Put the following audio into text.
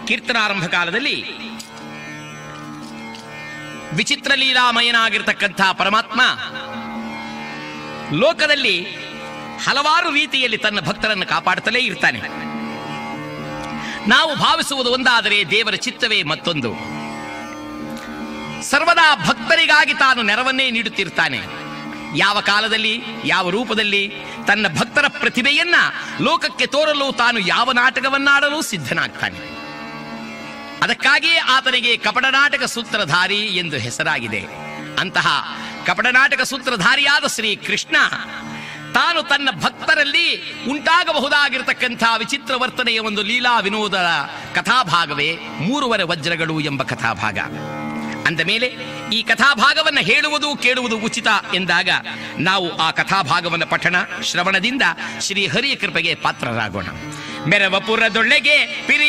ಕೀರ್ತನಾರಂಭ ಕಾಲದಲ್ಲಿ ವಿಚಿತ್ರ ಲೀಲಾಮಯನಾಗಿರ್ತಕ್ಕಂಥ ಪರಮಾತ್ಮ ಲೋಕದಲ್ಲಿ ಹಲವಾರು ರೀತಿಯಲ್ಲಿ ತನ್ನ ಭಕ್ತರನ್ನು ಕಾಪಾಡುತ್ತಲೇ ಇರ್ತಾನೆ ನಾವು ಭಾವಿಸುವುದು ಒಂದಾದರೆ ದೇವರ ಚಿತ್ತವೇ ಮತ್ತೊಂದು ಸರ್ವದಾ ಭಕ್ತರಿಗಾಗಿ ತಾನು ನೆರವನ್ನೇ ನೀಡುತ್ತಿರ್ತಾನೆ ಯಾವ ಕಾಲದಲ್ಲಿ ಯಾವ ರೂಪದಲ್ಲಿ ತನ್ನ ಭಕ್ತರ ಪ್ರತಿಭೆಯನ್ನ ಲೋಕಕ್ಕೆ ತೋರಲು ತಾನು ಯಾವ ನಾಟಕವನ್ನಾಡಲು ಸಿದ್ಧನಾಗ್ತಾನೆ ಅದಕ್ಕಾಗಿಯೇ ಆತನಿಗೆ ಕಪಟನಾಟಕ ಸೂತ್ರಧಾರಿ ಎಂದು ಹೆಸರಾಗಿದೆ ಅಂತಹ ಕಪಟನಾಟಕ ಸೂತ್ರಧಾರಿಯಾದ ಶ್ರೀ ಕೃಷ್ಣ ತಾನು ತನ್ನ ಭಕ್ತರಲ್ಲಿ ಉಂಟಾಗಬಹುದಾಗಿರತಕ್ಕಂಥ ವಿಚಿತ್ರ ವರ್ತನೆಯ ಒಂದು ಲೀಲಾ ವಿನೋದ ಕಥಾಭಾಗವೇ ಮೂರುವರೆ ವಜ್ರಗಳು ಎಂಬ ಕಥಾಭಾಗ ಅಂದ ಮೇಲೆ ಈ ಕಥಾಭಾಗವನ್ನು ಹೇಳುವುದು ಕೇಳುವುದು ಉಚಿತ ಎಂದಾಗ ನಾವು ಆ ಕಥಾಭಾಗವನ್ನು ಪಠಣ ಶ್ರವಣದಿಂದ ಶ್ರೀ ಹರಿಯ ಕೃಪೆಗೆ ಪಾತ್ರರಾಗೋಣ ಮೆರವಪುರದೊಳ್ಳೆಗೆ ಪಿರಿ